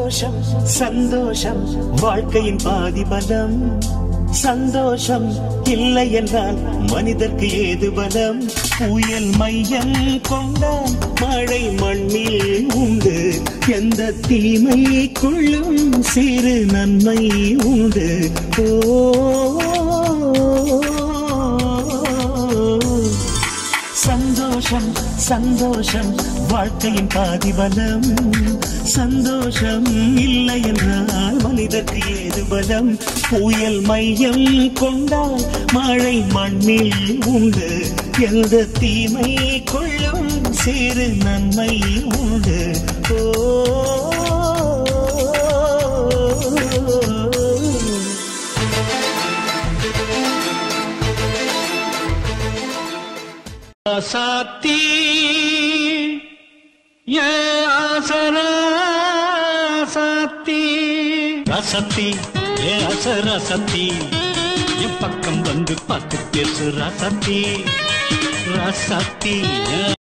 சந்தோஷம் சந்தோஷம் வாழ்க்கையின் பாதி பலம் சந்தோஷம் இல்லை என்றால் மனிதர்க்கு ஏது பலம் புயல் மையம் கொண்டால் மழை மண்ணில் உண்டு எந்த தீமைக்குள்ளும் சிறு நன்மை உண்டு ஓ சந்தோஷம் சந்தோஷம் வாழ்க்கையின் பாதிபலம் சந்தோஷம் இல்லை என்றால் மனிதர்க்கு ஏது பலம் புயல் மையம் கொண்டால் மழை மண்ணில் உண்டு எந்த தீமை கொள்ளும் சிறு நன்மை உண்டு ஓ ராசாத்தி ஏ ஆசராசாத்தி ரசத்தி ஏ அசரசத்தி என் பக்கம் வந்து பார்த்து பேசு ரசத்தி ரசத்தி ஏ